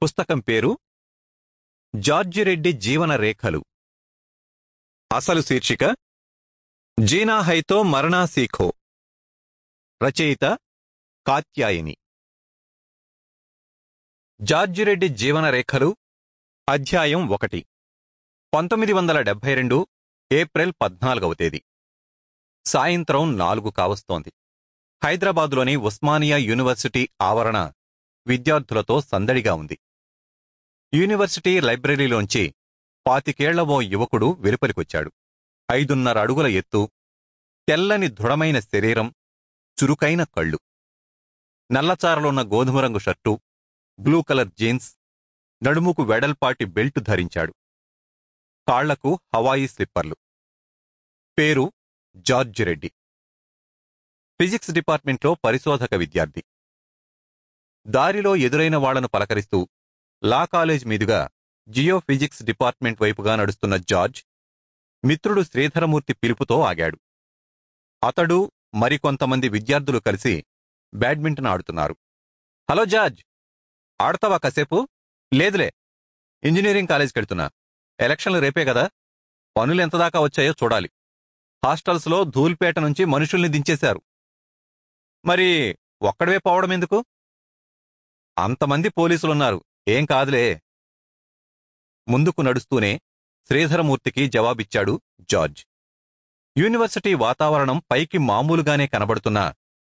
పుస్తకం పేరు జార్జిరెడ్డి జీవన రేఖలు అసలు శీర్షిక జీనా హైతో మరణా సీఖో రచయిత కాత్యాయిని జార్జిరెడ్డి జీవన రేఖలు అధ్యాయం ఒకటి పంతొమ్మిది వందల డెబ్బై రెండు ఏప్రిల్ పద్నాలుగవ తేదీ సాయంత్రం నాలుగు కావస్తోంది హైదరాబాదులోని ఉస్మానియా యూనివర్సిటీ ఆవరణ విద్యార్థులతో సందడిగా ఉంది యూనివర్సిటీ లైబ్రరీలోంచి పాతికేళ్ల ఓ యువకుడు వెలుపలికొచ్చాడు ఐదున్నర అడుగుల ఎత్తు తెల్లని దృఢమైన శరీరం చురుకైన కళ్ళు నల్లచారలున్న గోధుమ రంగు షర్టు బ్లూ కలర్ జీన్స్ నడుముకు వెడల్పాటి బెల్ట్ ధరించాడు కాళ్లకు హవాయి స్లిప్పర్లు పేరు జార్జ్ రెడ్డి ఫిజిక్స్ డిపార్ట్మెంట్లో పరిశోధక విద్యార్థి దారిలో ఎదురైన వాళ్లను పలకరిస్తూ లా కాలేజ్ మీదుగా జియో ఫిజిక్స్ డిపార్ట్మెంట్ వైపుగా నడుస్తున్న జార్జ్ మిత్రుడు శ్రీధరమూర్తి పిలుపుతో ఆగాడు అతడు మరికొంతమంది విద్యార్థులు కలిసి బ్యాడ్మింటన్ ఆడుతున్నారు హలో జార్జ్ ఆడతావా కాసేపు లేదులే ఇంజనీరింగ్ కాలేజ్కెళ్తున్నా ఎలక్షన్లు రేపే కదా పనులు ఎంతదాకా వచ్చాయో చూడాలి హాస్టల్స్లో ధూల్పేట నుంచి మనుషుల్ని దించేశారు మరి ఒక్కడవే పోవడం ఎందుకు అంతమంది పోలీసులున్నారు ఏం కాదులే ముందుకు నడుస్తూనే శ్రీధరమూర్తికి జవాబిచ్చాడు జార్జ్ యూనివర్సిటీ వాతావరణం పైకి మామూలుగానే కనబడుతున్నా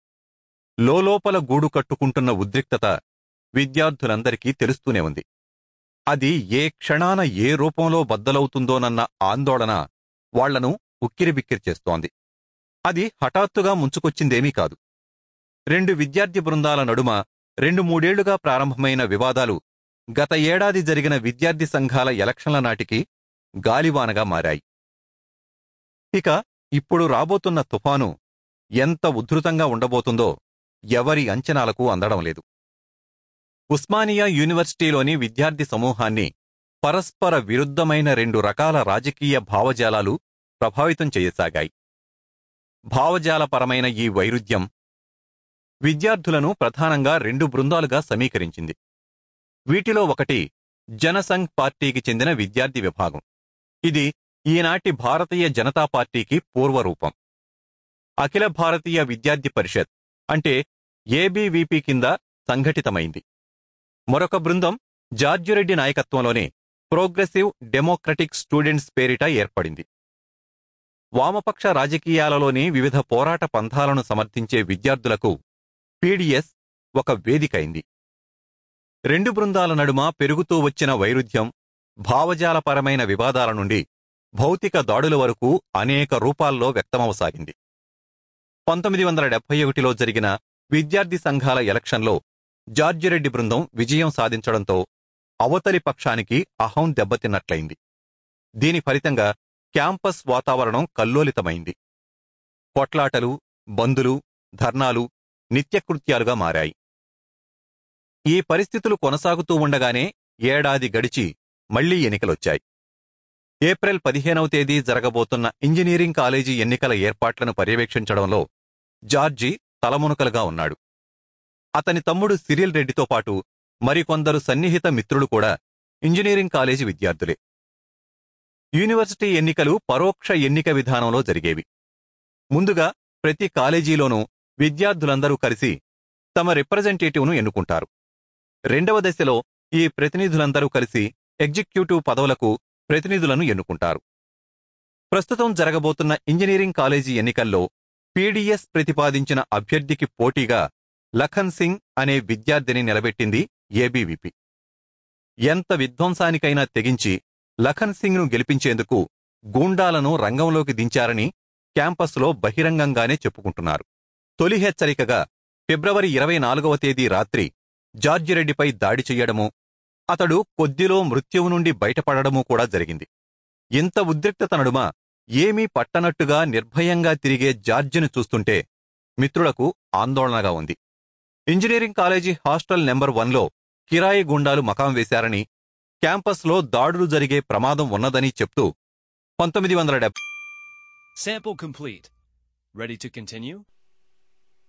లోలోపల గూడు కట్టుకుంటున్న ఉద్రిక్తత విద్యార్థులందరికీ తెలుస్తూనే ఉంది అది ఏ క్షణాన ఏ రూపంలో బద్దలవుతుందోనన్న ఆందోళన వాళ్లను ఉక్కిరిబిక్కిరి చేస్తోంది అది హఠాత్తుగా ముంచుకొచ్చిందేమీ కాదు రెండు విద్యార్థి బృందాల నడుమ రెండు మూడేళ్లుగా ప్రారంభమైన వివాదాలు గత ఏడాది జరిగిన విద్యార్థి సంఘాల ఎలక్షన్ల నాటికి గాలివానగా మారాయి ఇక ఇప్పుడు రాబోతున్న తుఫాను ఎంత ఉద్ధృతంగా ఉండబోతుందో ఎవరి అంచనాలకు అందడం లేదు ఉస్మానియా యూనివర్సిటీలోని విద్యార్థి సమూహాన్ని పరస్పర విరుద్ధమైన రెండు రకాల రాజకీయ భావజాలాలు ప్రభావితం చేయసాగాయి భావజాలపరమైన ఈ వైరుధ్యం విద్యార్థులను ప్రధానంగా రెండు బృందాలుగా సమీకరించింది వీటిలో ఒకటి జనసంఘ్ పార్టీకి చెందిన విద్యార్థి విభాగం ఇది ఈనాటి భారతీయ జనతా పార్టీకి పూర్వరూపం అఖిల భారతీయ విద్యార్థి పరిషత్ అంటే ఏబీవీపీ కింద సంఘటితమైంది మరొక బృందం జార్జిరెడ్డి నాయకత్వంలోనే ప్రోగ్రెసివ్ డెమోక్రటిక్ స్టూడెంట్స్ పేరిట ఏర్పడింది వామపక్ష రాజకీయాలలోని వివిధ పోరాట పంథాలను సమర్థించే విద్యార్థులకు పీడిఎస్ ఒక వేదికైంది రెండు బృందాల నడుమ పెరుగుతూ వచ్చిన వైరుధ్యం భావజాలపరమైన వివాదాల నుండి భౌతిక దాడుల వరకు అనేక రూపాల్లో వ్యక్తమవసాగింది పంతొమ్మిది వందల డెబ్బై ఒకటిలో జరిగిన విద్యార్థి సంఘాల ఎలక్షన్లో జార్జిరెడ్డి బృందం విజయం సాధించడంతో అవతలి పక్షానికి అహం దెబ్బతిన్నట్లయింది దీని ఫలితంగా క్యాంపస్ వాతావరణం కల్లోలితమైంది కొట్లాటలు బందులు ధర్నాలు నిత్యకృత్యాలుగా మారాయి ఈ పరిస్థితులు కొనసాగుతూ ఉండగానే ఏడాది గడిచి మళ్లీ ఎన్నికలొచ్చాయి ఏప్రిల్ పదిహేనవ తేదీ జరగబోతున్న ఇంజనీరింగ్ కాలేజీ ఎన్నికల ఏర్పాట్లను పర్యవేక్షించడంలో జార్జి తలమునకలుగా ఉన్నాడు అతని తమ్ముడు సిరిల్ రెడ్డితో పాటు మరికొందరు సన్నిహిత మిత్రులు కూడా ఇంజనీరింగ్ కాలేజీ విద్యార్థులే యూనివర్సిటీ ఎన్నికలు పరోక్ష ఎన్నిక విధానంలో జరిగేవి ముందుగా ప్రతి కాలేజీలోనూ విద్యార్థులందరూ కలిసి తమ రిప్రజెంటేటివ్ను ఎన్నుకుంటారు రెండవ దశలో ఈ ప్రతినిధులందరూ కలిసి ఎగ్జిక్యూటివ్ పదవులకు ప్రతినిధులను ఎన్నుకుంటారు ప్రస్తుతం జరగబోతున్న ఇంజనీరింగ్ కాలేజీ ఎన్నికల్లో పీడీఎస్ ప్రతిపాదించిన అభ్యర్థికి పోటీగా లఖన్ సింగ్ అనే విద్యార్థిని నిలబెట్టింది ఏబీవీపీ ఎంత విధ్వంసానికైనా తెగించి లఖన్ సింగ్ను గెలిపించేందుకు గూండాలను రంగంలోకి దించారని క్యాంపస్లో బహిరంగంగానే చెప్పుకుంటున్నారు తొలి హెచ్చరికగా ఫిబ్రవరి ఇరవై నాలుగవ తేదీ రాత్రి జార్జిరెడ్డిపై దాడి చెయ్యడము అతడు కొద్దిలో మృత్యువు నుండి బయటపడడమూ కూడా జరిగింది ఇంత ఉద్రిక్తత నడుమ ఏమీ పట్టనట్టుగా నిర్భయంగా తిరిగే జార్జిను చూస్తుంటే మిత్రులకు ఆందోళనగా ఉంది ఇంజనీరింగ్ కాలేజీ హాస్టల్ నెంబర్ వన్లో కిరాయి గుండాలు మకాం వేశారని క్యాంపస్లో దాడులు జరిగే ప్రమాదం ఉన్నదని చెప్తూ పంతొమ్మిది వందల Sample complete. Ready to continue?